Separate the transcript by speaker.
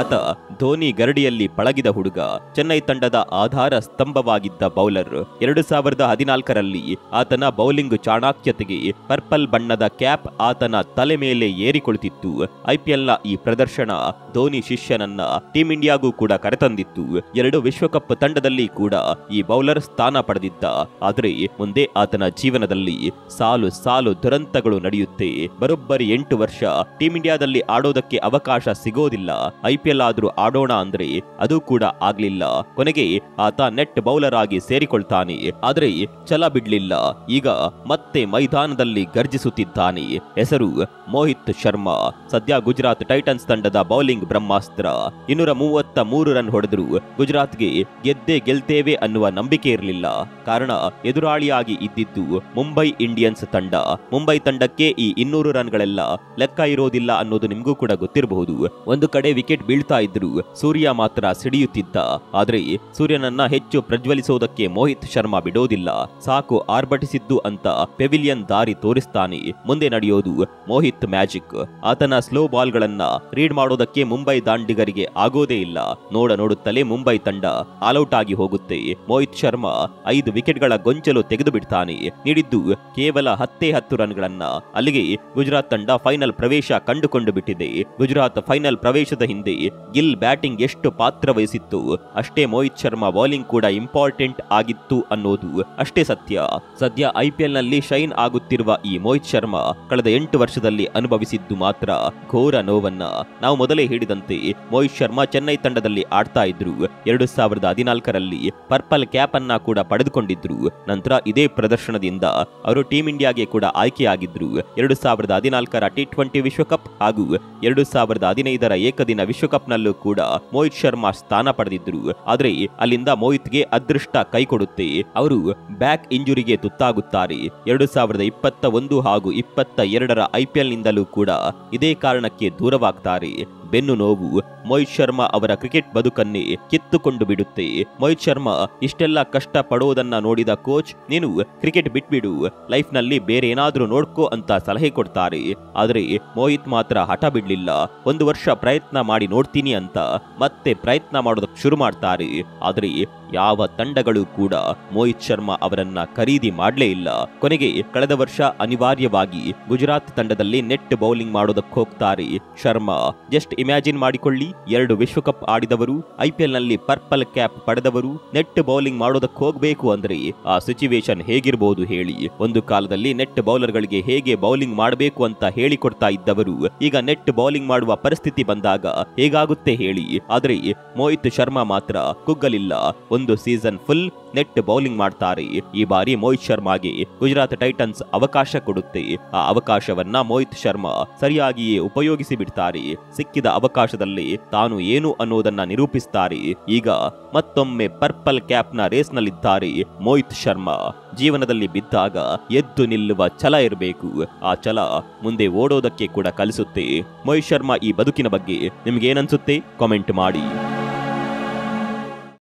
Speaker 1: ಆತ ಧೋನಿ ಗರಡಿಯಲ್ಲಿ ಪಳಗಿದ ಹುಡುಗ ಚೆನ್ನೈ ತಂಡದ ಆಧಾರ ಸ್ತಂಭವಾಗಿದ್ದ ಬೌಲರ್ ಎರಡು ಸಾವಿರದ ಹದಿನಾಲ್ಕರಲ್ಲಿ ಆತನ ಬೌಲಿಂಗ್ ಚಾಣಾಕ್ಯತೆಗೆ ಪರ್ಪಲ್ ಬಣ್ಣದ ಕ್ಯಾಪ್ ಆತನ ತಲೆ ಮೇಲೆ ಏರಿಕೊಳ್ತಿತ್ತು ಐಪಿಎಲ್ನ ಈ ಪ್ರದರ್ಶನ ಧೋನಿ ಶಿಷ್ಯನನ್ನ ಟೀಂ ಇಂಡಿಯಾಗೂ ಕೂಡ ಕರೆತಂದಿತ್ತು ಎರಡು ವಿಶ್ವಕಪ್ ತಂಡದಲ್ಲಿ ಕೂಡ ಈ ಬೌಲರ್ ಸ್ಥಾನ ಪಡೆದಿದ್ದ ಆದರೆ ಮುಂದೆ ಆತನ ಜೀವನದಲ್ಲಿ ಸಾಲು ಸಾಲು ದುರಂತಗಳು ನಡೆಯುತ್ತೆ ಬರೋಬ್ಬರಿ ಎಂಟು ವರ್ಷ ಟೀಂ ಇಂಡಿಯಾದಲ್ಲಿ ಆಡೋದಕ್ಕೆ ಅವಕಾಶ ಸಿಗೋದಿಲ್ಲ ಐಪಿಎಲ್ ಆದ್ರೂ ಆಡೋಣ ಅಂದ್ರೆ ಅದು ಕೂಡ ಆಗ್ಲಿಲ್ಲ ಕೊನೆಗೆ ಆತ ನೆಟ್ ಬೌಲರ್ ಆಗಿ ಸೇರಿಕೊಳ್ತಾನೆ ಆದ್ರೆ ಛಲ ಬಿಡ್ಲಿಲ್ಲ ಈಗ ಮತ್ತೆ ಮೈದಾನದಲ್ಲಿ ಗರ್ಜಿಸುತ್ತಿದ್ದಾನೆ ಹೆಸರು ಮೋಹಿತ್ ಶರ್ಮಾ ಸದ್ಯ ಗುಜರಾತ್ ಟೈಟನ್ಸ್ ತಂಡದ ಬೌಲಿಂಗ್ ಬ್ರಹ್ಮಾಸ್ತ್ರ ಇನ್ನೂರ ಮೂವತ್ತ ಮೂರು ರನ್ ಹೊಡೆದ್ರು ಗುಜರಾತ್ಗೆ ಗೆದ್ದೇ ಗೆಲ್ತೇವೆ ಅನ್ನುವ ನಂಬಿಕೆ ಇರಲಿಲ್ಲ ಕಾರಣ ಎದುರಾಳಿಯಾಗಿ ಇದ್ದಿದ್ದು ಮುಂಬೈ ಇಂಡಿಯನ್ಸ್ ತಂಡ ಮುಂಬೈ ತಂಡಕ್ಕೆ ಈ ಇನ್ನೂರು ರನ್ಗಳೆಲ್ಲ ಲೆಕ್ಕ ಇರೋದಿಲ್ಲ ಅನ್ನೋದು ನಿಮಗೂ ಕೂಡ ಗೊತ್ತಿರಬಹುದು ಒಂದು ಕಡೆ ವಿಕೆಟ್ ಬೀಳ್ತಾ ಇದ್ರು ಸೂರ್ಯ ಮಾತ್ರ ಸಿಡಿಯುತ್ತಿದ್ದ ಆದ್ರೆ ಸೂರ್ಯನನ್ನ ಹೆಚ್ಚು ಪ್ರಜ್ವಲಿಸೋದಕ್ಕೆ ಮೋಹಿತ್ ಶರ್ಮಾ ಬಿಡೋದಿಲ್ಲ ಸಾಕು ಆರ್ಭಟಿಸಿದ್ದು ಅಂತ ಪೆವಿಲಿಯನ್ ದಾರಿ ತೋರಿಸ್ತಾನೆ ಮುಂದೆ ನಡೆಯೋದು ಮೋಹಿತ್ ಮ್ಯಾಜಿಕ್ ಆತನ ಸ್ಲೋ ಬಾಲ್ಗಳನ್ನ ರೀಡ್ ಮಾಡೋದಕ್ಕೆ ಮುಂಬೈ ದಾಂಡಿಗರಿಗೆ ಆಗೋದೇ ಇಲ್ಲ ನೋಡ ನೋಡುತ್ತಲೇ ಮುಂಬೈ ತಂಡ ಆಲ್ಔಟ್ ಆಗಿ ಹೋಗುತ್ತೆ ಮೋಹಿತ್ ಶರ್ಮಾ ಐದು ವಿಕೆಟ್ಗಳ ಗೊಂಚಲು ತೆಗೆದು ಬಿಡ್ತಾನೆ ನೀಡಿದ್ದು ಕೇವಲ ಹತ್ತೇ ಹತ್ತು ರನ್ಗಳನ್ನ ಅಲ್ಲಿಗೆ ಗುಜರಾತ್ ತಂಡ ಫೈನಲ್ ಪ್ರವೇಶ ಕಂಡುಕೊಂಡು ಬಿಟ್ಟಿದೆ ಗುಜರಾತ್ ಫೈನಲ್ ಪ್ರವೇಶದ ಹಿಂದೆ ಗಿಲ್ ಬ್ಯಾಟಿಂಗ್ ಎಷ್ಟು ಪಾತ್ರ ವಹಿಸಿತ್ತು ಅಷ್ಟೇ ಮೋಹಿತ್ ಶರ್ಮಾ ಬೌಲಿಂಗ್ ಕೂಡ ಇಂಪಾರ್ಟೆಂಟ್ ಆಗಿತ್ತು ಅನ್ನೋದು ಅಷ್ಟೇ ಸತ್ಯ ಸದ್ಯ ಐಪಿಎಲ್ ನಲ್ಲಿ ಶೈನ್ ಆಗುತ್ತಿರುವ ಈ ಮೋಹಿತ್ ಶರ್ಮಾ ಕಳೆದ ಎಂಟು ವರ್ಷದಲ್ಲಿ ಅನುಭವಿಸಿದ್ದು ಮಾತ್ರ ಘೋರ ನೋವನ್ನ ನಾವು ಮೊದಲೇ ಹೇಳಿದಂತೆ ಮೋಹಿತ್ ಶರ್ಮಾ ಚೆನ್ನೈ ತಂಡದಲ್ಲಿ ಆಡ್ತಾ ಇದ್ರು ಎರಡು ಸಾವಿರದ ಹದಿನಾಲ್ಕರಲ್ಲಿ ಪರ್ಪಲ್ ಕ್ಯಾಪ್ ಅನ್ನ ಕೂಡ ಪಡೆದುಕೊಂಡಿದ್ರು ನಂತರ ಇದೇ ಪ್ರದರ್ಶನದಿಂದ ಅವರು ಟೀಂ ಇಂಡಿಯಾಗೆ ಕೂಡ ಆಯ್ಕೆಯಾಗಿದ್ರು ಎರಡು ಸಾವಿರದ ಹದಿನಾಲ್ಕರ ಟಿ ಟ್ವೆಂಟಿ ವಿಶ್ವಕಪ್ ಹಾಗೂ ಎರಡು ಸಾವಿರದ ಹದಿನೈದರ ಏಕದಿನ ವಿಶ್ವಕಪ್ನಲ್ಲೂ ಕೂಡ ಮೋಹಿತ್ ಶರ್ಮಾ ಸ್ಥಾನ ಪಡೆದಿದ್ರು ಆದ್ರೆ ಅಲ್ಲಿಂದ ಮೋಹಿತ್ಗೆ ಅದೃಷ್ಟ ಕೈ ಕೊಡುತ್ತೆ ಅವರು ಬ್ಯಾಕ್ ಇಂಜುರಿಗೆ ತುತ್ತಾಗುತ್ತಾರೆ ಎರಡು ಸಾವಿರದ ಇಪ್ಪತ್ತ ಒಂದು ಹಾಗೂ ಇಪ್ಪತ್ತ ಎರಡರ ಐಪಿಎಲ್ನಿಂದಲೂ ಕೂಡ ಇದೇ ಕಾರಣಕ್ಕೆ ದೂರವಾಗ್ತಾರೆ ಬೆನ್ನು ನೋವು ಮೋಹಿತ್ ಶರ್ಮಾ ಅವರ ಕ್ರಿಕೆಟ್ ಬದುಕನ್ನೇ ಕಿತ್ತುಕೊಂಡು ಬಿಡುತ್ತೆ ಮೋಹಿತ್ ಶರ್ಮಾ ಇಷ್ಟೆಲ್ಲ ಕಷ್ಟ ಪಡೋದನ್ನ ನೋಡಿದ ಕೋಚ್ ನೀನು ಕ್ರಿಕೆಟ್ ಬಿಟ್ಬಿಡು ಲೈಫ್ನಲ್ಲಿ ಬೇರೆ ಏನಾದ್ರೂ ನೋಡ್ಕೋ ಅಂತ ಸಲಹೆ ಕೊಡ್ತಾರೆ ಆದರೆ ಮೋಹಿತ್ ಮಾತ್ರ ಹಠ ಬಿಡ್ಲಿಲ್ಲ ಒಂದು ವರ್ಷ ಪ್ರಯತ್ನ ಮಾಡಿ ನೋಡ್ತೀನಿ ಅಂತ ಮತ್ತೆ ಪ್ರಯತ್ನ ಮಾಡೋದಕ್ಕೆ ಶುರು ಮಾಡ್ತಾರೆ ಆದರೆ ಯಾವ ತಂಡಗಳು ಕೂಡ ಮೋಹಿತ್ ಶರ್ಮಾ ಅವರನ್ನ ಖರೀದಿ ಮಾಡಲೇ ಇಲ್ಲ ಕೊನೆಗೆ ಕಳೆದ ವರ್ಷ ಅನಿವಾರ್ಯವಾಗಿ ಗುಜರಾತ್ ತಂಡದಲ್ಲಿ ನೆಟ್ ಬೌಲಿಂಗ್ ಮಾಡೋದಕ್ಕೆ ಹೋಗ್ತಾರೆ ಶರ್ಮಾ ಜಸ್ಟ್ ಇಮ್ಯಾಜಿನ್ ಮಾಡಿಕೊಳ್ಳಿ ಎರಡು ವಿಶ್ವಕಪ್ ಆಡಿದವರು ಐಪಿಎಲ್ ನಲ್ಲಿ ಪರ್ಪಲ್ ಕ್ಯಾಪ್ ಪಡೆದವರು ನೆಟ್ ಬೌಲಿಂಗ್ ಮಾಡೋದಕ್ಕೆ ಹೋಗ್ಬೇಕು ಅಂದ್ರೆ ಆ ಸಿಚುವೇಶನ್ ಹೇಗಿರ್ಬೋದು ಹೇಳಿ ಒಂದು ಕಾಲದಲ್ಲಿ ನೆಟ್ ಬೌಲರ್ಗಳಿಗೆ ಹೇಗೆ ಬೌಲಿಂಗ್ ಮಾಡಬೇಕು ಅಂತ ಹೇಳಿಕೊಡ್ತಾ ಇದ್ದವರು ಈಗ ನೆಟ್ ಬೌಲಿಂಗ್ ಮಾಡುವ ಪರಿಸ್ಥಿತಿ ಬಂದಾಗ ಹೇಗಾಗುತ್ತೆ ಹೇಳಿ ಆದ್ರೆ ಮೋಹಿತ್ ಶರ್ಮಾ ಮಾತ್ರ ಕುಗ್ಗಲಿಲ್ಲ ಒಂದು ಸೀಸನ್ ಫುಲ್ ನೆಟ್ ಬೌಲಿಂಗ್ ಮಾಡ್ತಾರೆ ಈ ಬಾರಿ ಮೋಹಿತ್ ಶರ್ಮಾಗೆ ಗುಜರಾತ್ ಟೈಟನ್ಸ್ ಅವಕಾಶ ಕೊಡುತ್ತೆ ಆ ಅವಕಾಶವನ್ನ ಮೋಹಿತ್ ಶರ್ಮಾ ಸರಿಯಾಗಿಯೇ ಉಪಯೋಗಿಸಿ ಬಿಡ್ತಾರೆ ಸಿಕ್ಕಿದ ಅವಕಾಶದಲ್ಲಿ ತಾನು ಏನು ಅನ್ನೋದನ್ನ ನಿರೂಪಿಸ್ತಾರೆ ಈಗ ಮತ್ತೊಮ್ಮೆ ಪರ್ಪಲ್ ಕ್ಯಾಪ್ನ ರೇಸ್ನಲ್ಲಿದ್ದಾರೆ ಮೋಹಿತ್ ಶರ್ಮಾ ಜೀವನದಲ್ಲಿ ಬಿದ್ದಾಗ ಎದ್ದು ನಿಲ್ಲುವ ಛಲ ಇರಬೇಕು ಆ ಛಲ ಮುಂದೆ ಓಡೋದಕ್ಕೆ ಕೂಡ ಕಲಿಸುತ್ತೆ ಮೋಹಿತ್ ಶರ್ಮಾ ಈ ಬದುಕಿನ ಬಗ್ಗೆ ನಿಮ್ಗೆ ಏನನ್ಸುತ್ತೆ ಕಾಮೆಂಟ್ ಮಾಡಿ